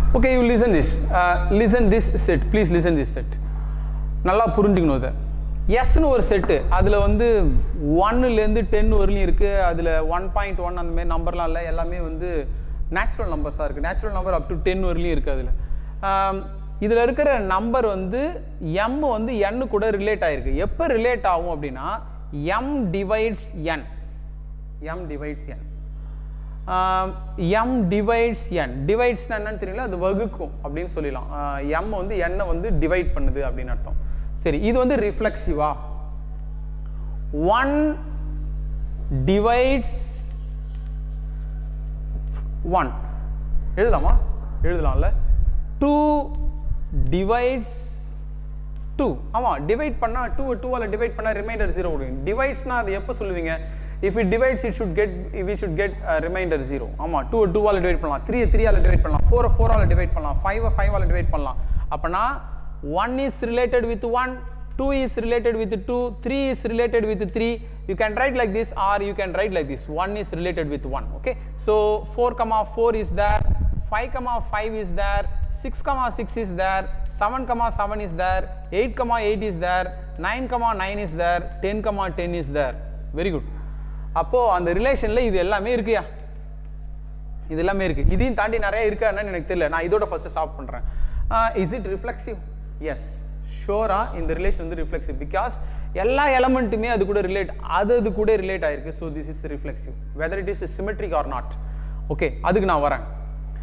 Okay you listen this listen this set please listen this set நல்லா புரிஞ்சுக்கணும் இதை எஸ்னு ஒரு செட்டு அதில் வந்து ஒன்னுலேருந்து டென் வரலையும் இருக்குது அதில் ஒன் பாயிண்ட் ஒன் அந்த மாதிரி நம்பர்லாம் இல்லை எல்லாமே வந்து நேச்சுரல் நம்பர்ஸாக இருக்குது natural number up to ten வரலையும் இருக்குது அதில் இதில் இருக்கிற நம்பர் வந்து எம் வந்து n கூட ரிலேட் ஆகிருக்கு எப்போ ரிலேட் ஆகும் அப்படின்னா M divides N M divides N M divides N டிவைட்ஸ்னா என்னன்னு தெரியல அது வகுக்கும் அப்படின்னு சொல்லிடலாம் எம் வந்து எண்ணை வந்து டிவைட் பண்ணுது அப்படின்னு அர்த்தம் சரி இது வந்து ரிஃப்ளெக்சிவா ஒன் டிவைட்ஸ் ஒன் எழுதலாமா எழுதலாம்ல டூ டிவைட்ஸ் டூ ஆமாம் டிவைட் பண்ணால் டூ டூவால் டிவைட் பண்ணால் ரிமைண்டர் ஜீரோ கொடுங்க டிவைட்ஸ்னா அது எப்போ சொல்லுவீங்க if it divides it should get we should get remainder zero ஆமாம் டூ டூவால் டிவைட் பண்ணலாம் த்ரீ த்ரீயால் டிவைட் பண்ணலாம் ஃபோரை ஃபோரால் டிவைட் பண்ணலாம் ஃபைவ் ஃபைவால் டிவைட் பண்ணலாம் அப்போனா one is related with one two is related with two three is related with three you can write like this are you can write like this one is related with one okay so four comma four is there 5 comma 5 is there 6 comma 6 is there 7 comma 7 is there 8 comma 8 is there 9 comma 9 is there 10 comma 10 is there very good அப்போ அந்த ரிலேஷன்ல இது எல்லாமே இருக்குயா இது எல்லாமே இருக்கு இதையும் தாண்டி நிறைய இருக்கா என்னன்னு எனக்கு தெரியல நான் இதோட ஃபர்ஸ்ட் சால்வ் பண்றேன் இஸ் இட் ரிஃப்ளெக்சிவ் எஸ் ஷோரா இந்த ரிலேஷன் வந்து ரிஃப்ளெக்சிவ் பிகாஸ் எல்லா எலமெண்ட்டுமே அது கூட ரிலேட் அது அது கூட ரிலேட் ஆயிருக்கு so this is reflexive whether it is symmetric or not okay அதுக்கு நான் வரேன்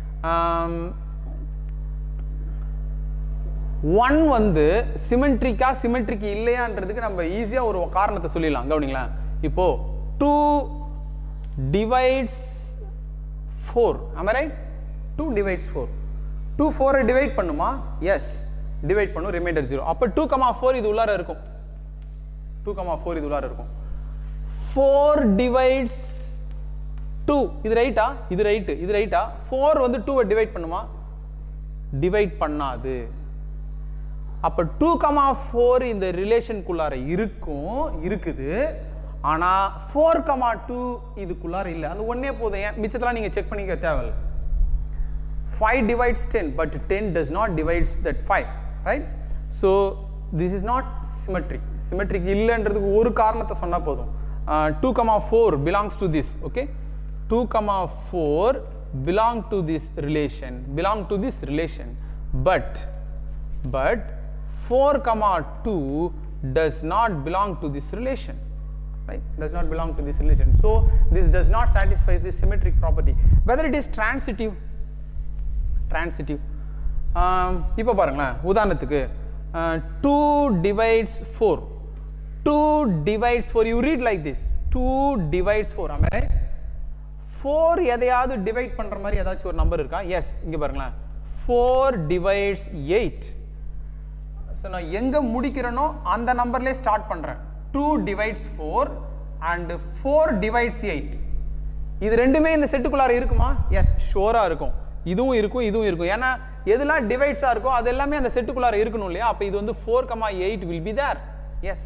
ஒன் வந்து சிமெட்ரிக்கா சிமெட்ரிக் இல்லையான்றதுக்கு நம்ம ஈஸியாக ஒரு காரணத்தை சொல்லிடலாம் கவனிங்களேன் இப்போ டூ டிவைட்ஸ் ஃபோர் ஆமா right two divides four two ஃபோரை டிவைட் பண்ணுமா எஸ் டிவைட் பண்ணும் ரிமைண்டர் ஜீரோ அப்போ டூ கமா ஃபோர் இது உள்ளார இருக்கும் டூ கமா ஃபோர் இது உள்ளார இருக்கும் ஃபோர் டிவைட்ஸ் டூ இது ரைட்டா இது ரைட்டு இது ரைட்டா ஃபோர் வந்து டூவை டிவைட் பண்ணுமா டிவைட் பண்ணாது அப்போ டூ கமா ஃபோர் இந்த ரிலேஷனுக்குள்ளார இருக்கும் இருக்குது ஆனால் ஃபோர் கமா டூ இதுக்குள்ளார இல்லை அது ஒன்றே போதும் ஏன் மிச்சத்தெல்லாம் நீங்கள் செக் பண்ணிக்க தேவையில்ல five divides ten but ten does not divides that five right so this is not symmetric symmetric இல்லைன்றதுக்கு ஒரு காரணத்தை சொன்னால் போதும் two comma four belongs to this okay 2 comma 4 belong to this relation belong to this relation but but 4 comma 2 does not belong to this relation right does not belong to this relation so this does not satisfy this symmetric property whether it is transitive transitive இப்போ பாருங்களேன் உதாரணத்துக்கு two divides four two divides four you read like this two divides four ஆமே four எதையாவது divide பண்ணுற மாதிரி ஏதாச்சும் ஒரு number இருக்கா எஸ் இங்கே பாருங்களேன் ஃபோர் டிவைட்ஸ் எயிட் ஸோ நான் எங்கே முடிக்கிறேனோ அந்த நம்பர்லேயே ஸ்டார்ட் பண்ணுறேன் two divides four and four divides eight இது ரெண்டுமே இந்த செட்டுக்குள்ளார இருக்குமா எஸ் ஷோராக இருக்கும் இதுவும் இருக்கும் இதுவும் இருக்கும் ஏன்னா எதெல்லாம் டிவைட்ஸாக இருக்கோ அது எல்லாமே அந்த செட்டுக்குள்ளார இருக்கணும் இல்லையா அப்போ இது வந்து four comma eight will be there yes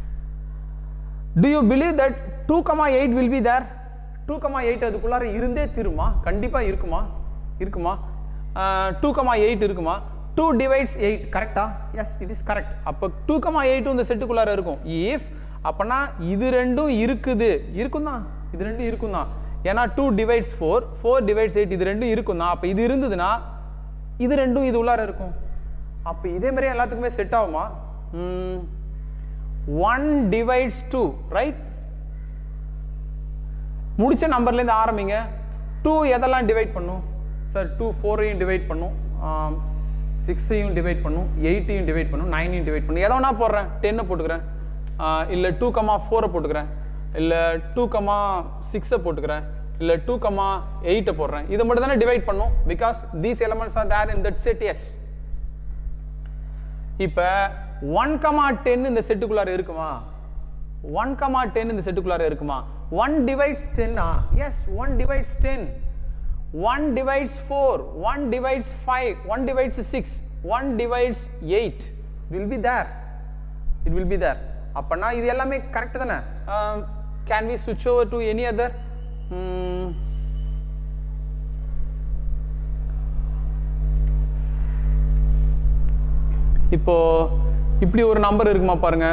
do you believe that two comma eight will be there two comma eight அதுக்குள்ளார இருந்தே திருமா கண்டிப்பாக இருக்குமா இருக்குமா டூ கமா எயிட் இருக்குமா டூ டிவைட்ஸ் எயிட் கரெக்டா எஸ் இட் இஸ் கரெக்ட் அப்போ டூ கமா எயிட்டும் இந்த செட்டுக்குள்ளார இருக்கும் இஃப் அப்போனா இது ரெண்டும் இருக்குது இருக்கும் தான் இது ரெண்டும் இருக்கும் தான் ஏன்னா two divides four four divides eight இது ரெண்டும் இருக்கும் தான் அப்போ இது இருந்ததுன்னா இது ரெண்டும் இது உள்ளார இருக்கும் அப்போ இதே மாதிரி எல்லாத்துக்குமே செட் ஆகுமா ஒன் டிவைட்ஸ் டூ ரைட் முடிச்ச நம்பர்லேருந்து ஆரம்பிங்க டூ எதெல்லாம் டிவைட் பண்ணும் சார் டூ ஃபோரையும் டிவைட் பண்ணும் சிக்ஸையும் டிவைட் பண்ணும் எயிட்டையும் டிவைட் பண்ணும் நைனையும் டிவைட் பண்ணும் எதை வேணா போடுறேன் டென்னை போட்டுக்கிறேன் இல்லை டூ கமா ஃபோரை போட்டுக்கிறேன் இல்லை டூ கமா சிக்ஸை போட்டுக்கிறேன் இல்லை டூ கமா எயிட்டை போடுறேன் இதை மட்டும் தானே டிவைட் பண்ணும் because these elements are there in that set yes இப்போ ஒன் கமா டென் இந்த செட்டுக்குள்ளார இருக்குமா ஒன் கமா டென் இந்த செட்டுக்குள்ளார இருக்குமா ஒன் டிவைட்ஸ் டென்னா yes one divides ten one divides four one divides five one divides six one divides eight will be there it will be there அப்போனா இது எல்லாமே கரெக்ட் தானே can we switch over to any other இப்போ இப்படி ஒரு number இருக்குமா பாருங்க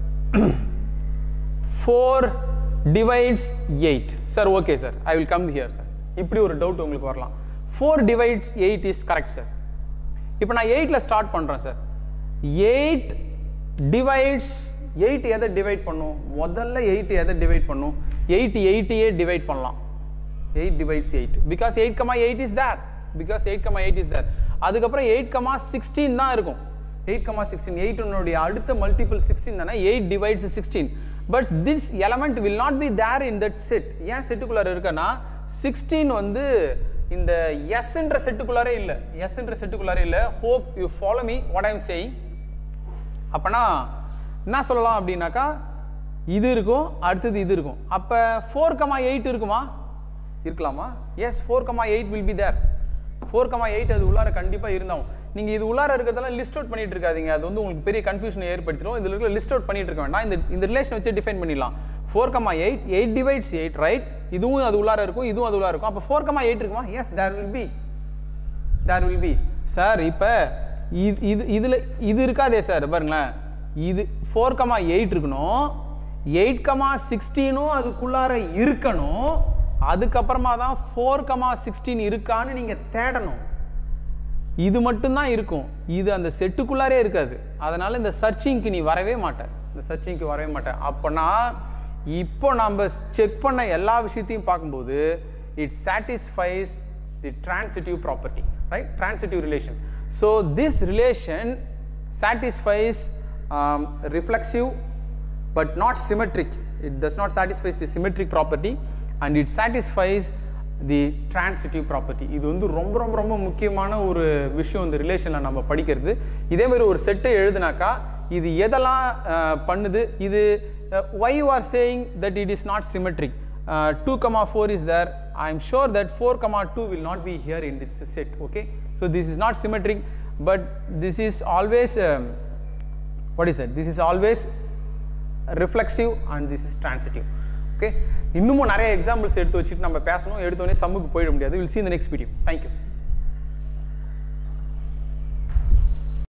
four divides eight sir okay sir I will come here sir இப்படி ஒரு டவுட் உங்களுக்கு வரலாம் four divides eight is correct sir இப்போ நான் எயிட்டில் ஸ்டார்ட் பண்ணுறேன் சார் எயிட் டிவைட்ஸ் எயிட் எதை டிவைட் பண்ணும் முதல்ல எயிட் எதை டிவைட் பண்ணும் எயிட் எயிட்டையே டிவைட் பண்ணலாம் eight divides eight because eight comma eight is there because eight comma eight is there அதுக்கப்புறம் எயிட் கமா சிக்ஸ்டீன் தான் இருக்கும் எயிட் கமா சிக்ஸ்டீன் எயிட்டினுடைய அடுத்த மல்டிபிள் சிக்ஸ்டீன் தானே eight divides sixteen but this element will not be there in that set ஏன் செட்டுக்குள்ளார இருக்குன்னா sixteen வந்து இந்த எஸ்ன்ற செட்டுக்குள்ளாரே இல்லை எஸ்ன்ற செட்டுக்குள்ளாரே இல்லை hope you follow me what I'm saying அப்பனா என்ன சொல்லலாம் அப்படின்னாக்கா இது இருக்கும் அடுத்தது இது இருக்கும் அப்போ ஃபோர் கமா எயிட் இருக்குமா இருக்கலாமா yes four comma eight will be there four comma eight அது உள்ளார கண்டிப்பாக இருந்தாகும் நீங்கள் இது உள்ளார இருக்கிறதெல்லாம் லிஸ்ட் அவுட் பண்ணிட்டு இருக்காதீங்க அது வந்து உங்களுக்கு பெரிய கன்ஃபியூஷனை ஏற்படுத்திடும் இதில் இருக்கிற லிஸ்ட் அவுட் பண்ணிட்டு இருக்க வேண்டாம் இந்த இந்த ரிலேஷன் வச்சு டிஃபைன் பண்ணிடலாம் four comma eight eight divides eight right இதுவும் அது உள்ளார இருக்கும் இதுவும் அது உள்ளார இருக்கும் அப்போ ஃபோர் கமா எயிட் இருக்குமா yes there will be there will be sir இப்போ இது இது இதில் இது இருக்காதே சார் பாருங்களேன் இது ஃபோர் கமா எயிட் இருக்கணும் எயிட் கமா சிக்ஸ்டீனும் அதுக்குள்ளார இருக்கணும் அதுக்கப்புறமா தான் ஃபோர் கமா சிக்ஸ்டீன் இருக்கான்னு நீங்கள் தேடணும் இது மட்டும்தான் இருக்கும் இது அந்த செட்டுக்குள்ளாரே இருக்காது அதனால இந்த சர்ச்சிங்க்கு நீ வரவே மாட்ட இந்த சர்ச்சிங்க்கு வரவே மாட்டேன் அப்போனா இப்போ நம்ம செக் பண்ண எல்லா விஷயத்தையும் பார்க்கும்போது it satisfies the transitive property right transitive relation so this relation satisfies reflexive but not symmetric. It does not satisfy the symmetric property and it satisfies the transitive property. இது வந்து ரொம்ப ரொம்ப ரொம்ப முக்கியமான ஒரு விஷயம் இந்த ரிலேஷனில் நம்ம படிக்கிறது இதே மாதிரி ஒரு செட்டை எழுதுனாக்கா இது எதெல்லாம் அஹ், பண்ணுது இது why you are saying that it is not symmetric uh, 2 comma 4 is there i am sure that 4 comma 2 will not be here in this set okay so this is not symmetric but this is always um, what is that this is always reflexive and this is transitive okay இன்னமும் நிறைய examples எடுத்து வச்சுட்டு நம்ம பேசணும் எடுத்தோடனே சம்முக்கு போயிட முடியாது will see in the next video thank you